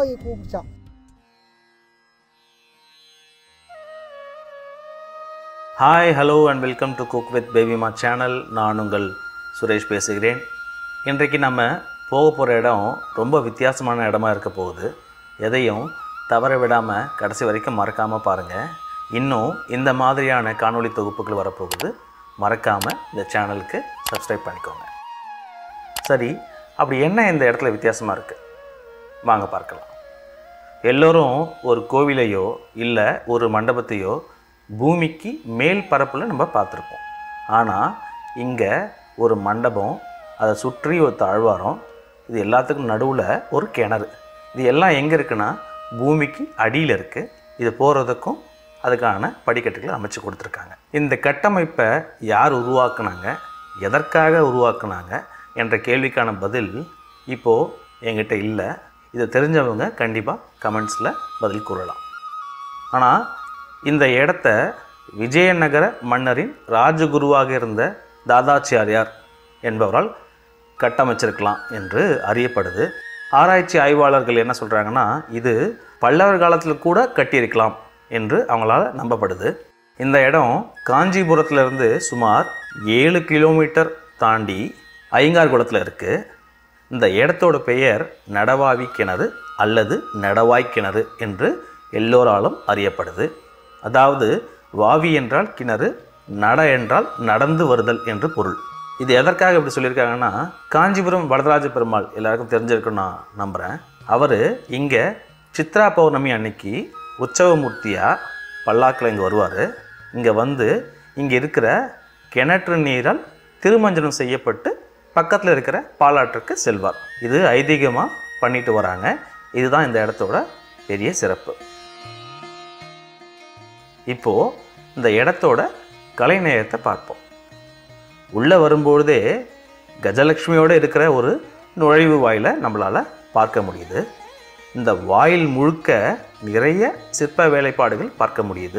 போய் கும்பிட்டான் hi hello and welcome to cook with Babyma channel நான் உங்கள் சுரேஷ் பேசுகிறேன் இன்றைக்கு நம்ம போக போகிற இடம் ரொம்ப வித்தியாசமான இடமா இருக்க போகுது எதையும் தவற விடாமல் கடைசி வரைக்கும் மறக்காமல் பாருங்கள் இன்னும் இந்த மாதிரியான காணொளி தொகுப்புகள் வரப்போகுது மறக்காமல் இந்த சேனலுக்கு சப்ஸ்கிரைப் பண்ணிக்கோங்க சரி அப்படி என்ன இந்த இடத்துல வித்தியாசமாக இருக்குது வாங்க பார்க்கலாம் எல்லோரும் ஒரு கோவிலையோ இல்லை ஒரு மண்டபத்தையோ பூமிக்கு மேல் பரப்பில் நம்ம பார்த்துருப்போம் ஆனால் இங்கே ஒரு மண்டபம் அதை சுற்றி ஒரு தாழ்வாரம் இது எல்லாத்துக்கும் நடுவில் ஒரு கிணறு இது எல்லாம் எங்கே இருக்குன்னா பூமிக்கு அடியில் இருக்குது இது போகிறதுக்கும் அதுக்கான படிக்கட்டுகளை அமைச்சு கொடுத்துருக்காங்க இந்த கட்டமைப்பை யார் உருவாக்குனாங்க எதற்காக உருவாக்குனாங்க என்ற கேள்விக்கான பதில் இப்போது என்கிட்ட இல்லை இதை தெரிஞ்சவங்க கண்டிப்பாக கமெண்ட்ஸில் பதில் கூறலாம் ஆனால் இந்த இடத்த விஜயநகர மன்னரின் ராஜகுருவாக இருந்த தாதாச்சாரியார் என்பவரால் கட்டமைச்சிருக்கலாம் என்று அறியப்படுது ஆராய்ச்சி ஆய்வாளர்கள் என்ன சொல்கிறாங்கன்னா இது பல்லவர் காலத்தில் கூட கட்டியிருக்கலாம் என்று அவங்களால நம்பப்படுது இந்த இடம் காஞ்சிபுரத்திலிருந்து சுமார் ஏழு கிலோமீட்டர் தாண்டி ஐங்கார்குளத்தில் இருக்குது இந்த இடத்தோட பெயர் நடவாவி கிணறு அல்லது நடவாய் கிணறு என்று எல்லோராலும் அறியப்படுது அதாவது வாவி என்றால் கிணறு நட என்றால் நடந்து வருதல் என்று பொருள் இது எதற்காக இப்படி சொல்லியிருக்காங்கன்னா காஞ்சிபுரம் வரதராஜ பெருமாள் எல்லாருக்கும் தெரிஞ்சிருக்குன்னு நான் நம்புகிறேன் அவர் இங்கே சித்ரா பௌர்ணமி அன்னைக்கு உற்சவமூர்த்தியாக பல்லாக்கில் இங்கே வருவார் இங்கே வந்து இங்கே இருக்கிற கிணற்று நீரால் திருமஞ்சனம் செய்யப்பட்டு பக்கத்தில் இருக்கிற பாலாற்றுக்கு செல்வார் இது ஐதீகமாக பண்ணிட்டு வராங்க இதுதான் இந்த இடத்தோட பெரிய சிறப்பு இப்போது இந்த இடத்தோட கலைநேயத்தை பார்ப்போம் உள்ளே வரும்பொழுதே கஜலக்ஷ்மியோடு இருக்கிற ஒரு நுழைவு வாயிலை நம்மளால் பார்க்க முடியுது இந்த வாயில் முழுக்க நிறைய சிற்ப வேலைப்பாடுகள் பார்க்க முடியுது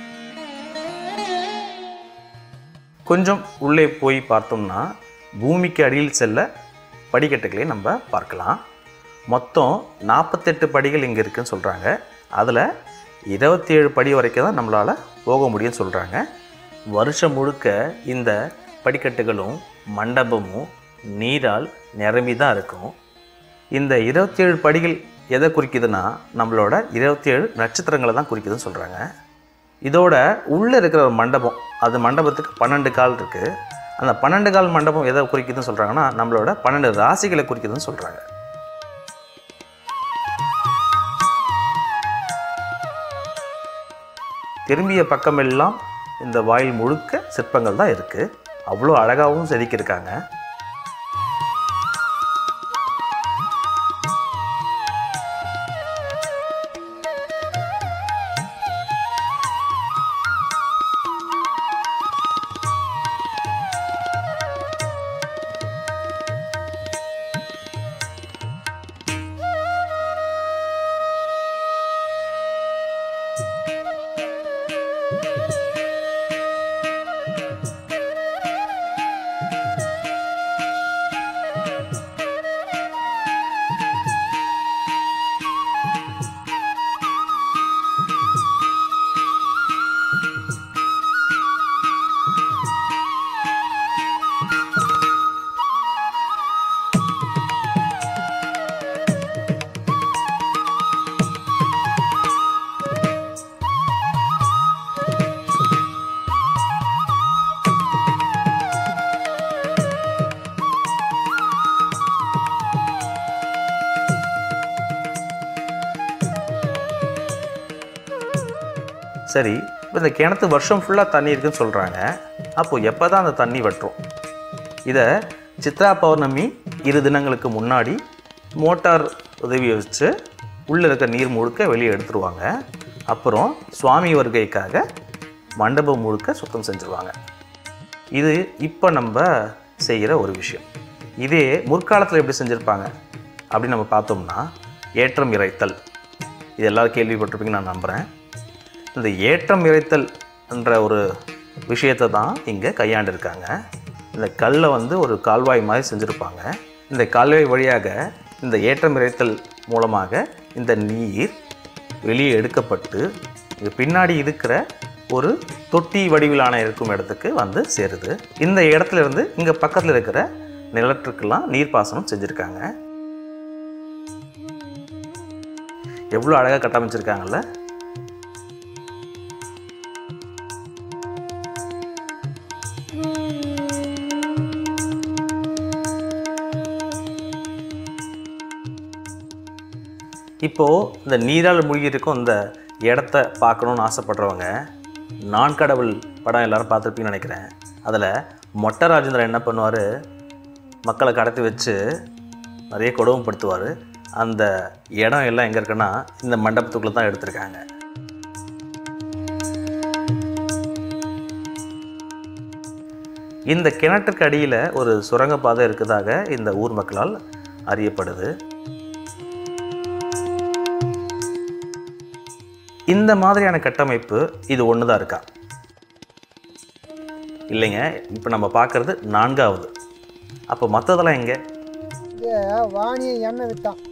கொஞ்சம் உள்ளே போய் பார்த்தோம்னா பூமிக்கு அடியில் செல்ல படிக்கட்டுகளை நம்ம பார்க்கலாம் மொத்தம் நாற்பத்தெட்டு படிகள் இங்கே இருக்குன்னு சொல்கிறாங்க அதில் இருபத்தி ஏழு படி வரைக்கும் தான் நம்மளால் போக முடியும்னு சொல்கிறாங்க வருஷம் முழுக்க இந்த படிக்கட்டுகளும் மண்டபமும் நீரால் நிரம்பி தான் இருக்கும் இந்த இருபத்தி ஏழு படிகள் எதை குறிக்குதுன்னா நம்மளோட இருபத்தி ஏழு நட்சத்திரங்களை தான் குறிக்குதுன்னு சொல்கிறாங்க இதோட உள்ளே இருக்கிற ஒரு மண்டபம் அது மண்டபத்துக்கு பன்னெண்டு கால் இருக்குது அந்த பன்னெண்டு கால் மண்டபம் எதை குறிக்குதுன்னு சொல்கிறாங்கன்னா நம்மளோட பன்னெண்டு ராசிகளை குறிக்குதுன்னு சொல்கிறாங்க திரும்பிய பக்கமெல்லாம் இந்த வாயில் முழுக்க சிற்பங்கள் தான் இருக்குது அவ்வளோ அழகாகவும் செதுக்கியிருக்காங்க சரி இப்போ இந்த கிணத்து வருஷம் ஃபுல்லாக தண்ணி இருக்குன்னு சொல்கிறாங்க அப்போது எப்போ தான் அந்த தண்ணி வற்றும் இதை சித்ரா பௌர்ணமி இரு தினங்களுக்கு முன்னாடி மோட்டார் உதவியை வச்சு உள்ளே இருக்க நீர் முழுக்க வெளியே எடுத்துருவாங்க அப்புறம் சுவாமி வருகைக்காக மண்டபம் முழுக்க சுத்தம் செஞ்சுருவாங்க இது இப்போ நம்ம செய்கிற ஒரு விஷயம் இதே முற்காலத்தில் எப்படி செஞ்சுருப்பாங்க அப்படின்னு நம்ம பார்த்தோம்னா ஏற்றம் இறைத்தல் இது எல்லாரும் கேள்விப்பட்டிருப்பீங்கன்னு நான் நம்புகிறேன் இந்த ஏற்றம் இறைத்தல் என்ற ஒரு விஷயத்தை தான் இங்கே கையாண்டிருக்காங்க இந்த கல்லை வந்து ஒரு கால்வாய் மாதிரி செஞ்சுருப்பாங்க இந்த கால்வாய் வழியாக இந்த ஏற்றம் இறைத்தல் மூலமாக இந்த நீர் வெளியே எடுக்கப்பட்டு இது பின்னாடி இருக்கிற ஒரு தொட்டி வடிவிலான இருக்கும் இடத்துக்கு வந்து சேருது இந்த இடத்துல இருந்து இங்கே பக்கத்தில் இருக்கிற நிலத்துக்கெல்லாம் நீர்ப்பாசனம் செஞ்சுருக்காங்க எவ்வளோ அழகாக கட்டமைச்சிருக்காங்கல்ல இப்போது இந்த நீரால் மூழ்கி இருக்கும் இந்த இடத்த பார்க்கணுன்னு ஆசைப்படுறவங்க நான் கடவுள் படம் எல்லாரும் பார்த்துருப்பீங்கன்னு நினைக்கிறேன் அதில் மொட்டை ராஜேந்திரன் என்ன பண்ணுவார் மக்களை கடத்தி வச்சு நிறைய கொடுமைப்படுத்துவார் அந்த இடம் எல்லாம் எங்கே இருக்குன்னா இந்த மண்டபத்துக்குள்ளே தான் எடுத்திருக்காங்க இந்த கிணற்றுக்கு அடியில் ஒரு சுரங்கப்பாதை இருக்கதாக இந்த ஊர் மக்களால் அறியப்படுது இந்த மாதிரியான கட்டமைப்பு இது ஒன்று தான் இருக்கா இல்லைங்க இப்போ நம்ம பார்க்குறது நான்காவது அப்போ மற்றதெல்லாம் எங்கே இங்கே வாணியை எண்ணெய் விட்டான்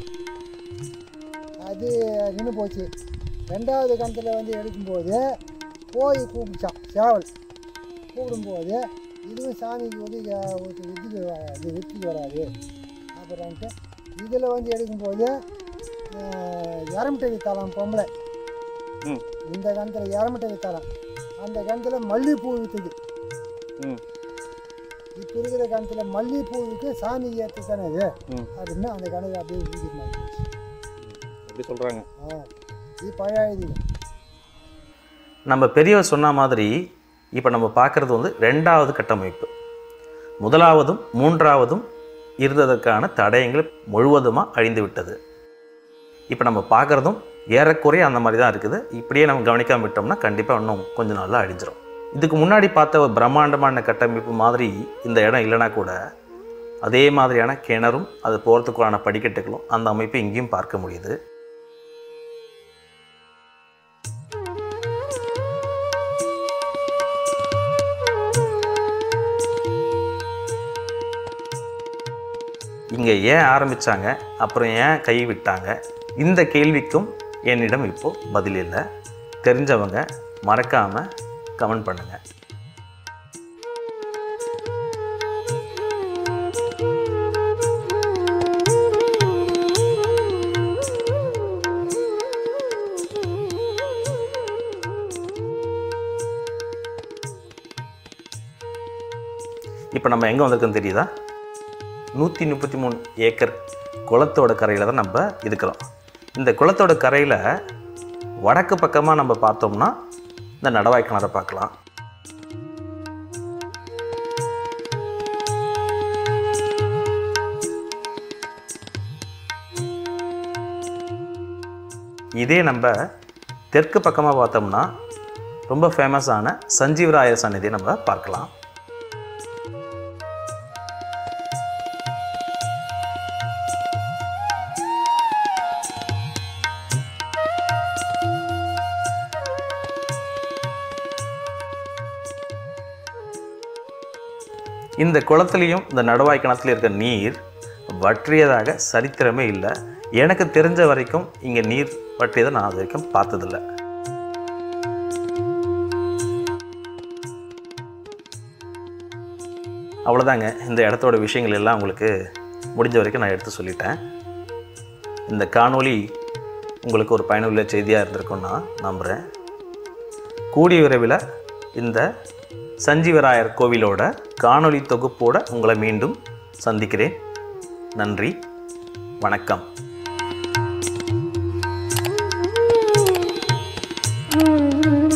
அது நின்று போச்சு ரெண்டாவது கணத்தில் வந்து எடுக்கும்போது போய் கூப்பிச்சான் சேவல் கூப்பிடும்போது இதுவும் சாமிக்கு வந்து வெற்றிக்கு வராது வெற்றிக்கு வராது அப்புறம்ட்டு இதில் வந்து எடுக்கும்போது இரமட்டை வித்தாலாம் பொம்பளை ம் இந்த கணத்தில் இரமட்டை வித்தாலாம் அந்த கணத்தில் மல்லிகைப்பூ விற்றுது ம் இப்போ இருக்கிற கணத்தில் மல்லிகைப்பூ விற்று சாமிக்கு ஏற்று தானே இது ம் அப்படின்னு அந்த கணக்கு அப்படியே வீட்டுக்கு எப்படி சொல்கிறாங்க ஆ இது பழைய இது நம்ம பெரியவர் சொன்ன மாதிரி இப்போ நம்ம பார்க்குறது வந்து ரெண்டாவது கட்டமைப்பு முதலாவதும் மூன்றாவதும் இருந்ததற்கான தடயங்கள் முழுவதுமாக அழிந்து விட்டது இப்போ நம்ம பார்க்குறதும் ஏறக்குறைய அந்த மாதிரி தான் இருக்குது இப்படியே நம்ம கவனிக்காம விட்டோம்னா கண்டிப்பாக இன்னும் கொஞ்ச நாளில் அழிஞ்சிரும் இதுக்கு முன்னாடி பார்த்த ஒரு பிரம்மாண்டமான கட்டமைப்பு மாதிரி இந்த இடம் இல்லைனா கூட அதே மாதிரியான கிணறும் அது போகிறதுக்குள்ளான படிக்கட்டுகளும் அந்த அமைப்பை இங்கேயும் பார்க்க முடியுது இங்கே ஏன் ஆரம்பித்தாங்க அப்புறம் ஏன் கை விட்டாங்க இந்த கேள்விக்கும் என்னிடம் இப்போ பதில் இல்லை தெரிஞ்சவங்க மறக்காமல் கமெண்ட் பண்ணுங்கள் இப்போ நம்ம எங்கே வந்திருக்கோம் தெரியுதா நூற்றி முப்பத்தி மூணு ஏக்கர் குளத்தோட கரையில் தான் நம்ம இருக்கிறோம் இந்த குளத்தோட கரையில் வடக்கு பக்கமாக நம்ம பார்த்தோம்னா இந்த நடவாய் கிணறை பார்க்கலாம் இதே நம்ம தெற்கு பக்கமாக பார்த்தோம்னா ரொம்ப ஃபேமஸான சஞ்சீவராயர் சந்நிதியை நம்ம பார்க்கலாம் இந்த குளத்துலேயும் இந்த நடுவாய் கிணத்துல இருக்க நீர் வற்றியதாக சரித்திரமே இல்லை எனக்கு தெரிஞ்ச வரைக்கும் இங்கே நீர் வற்றியதை நான் அது வரைக்கும் பார்த்ததில்ல அவ்வளோதாங்க இந்த இடத்தோட விஷயங்கள் எல்லாம் உங்களுக்கு முடிஞ்ச வரைக்கும் நான் எடுத்து சொல்லிட்டேன் இந்த காணொளி உங்களுக்கு ஒரு பயனுள்ள செய்தியாக இருந்திருக்கும்னு நான் நம்புகிறேன் கூடிய விரைவில் இந்த சஞ்சீவராயர் கோவிலோட காணொளி தொகுப்போட உங்களை மீண்டும் சந்திக்கிறேன் நன்றி வணக்கம் Mm-hmm.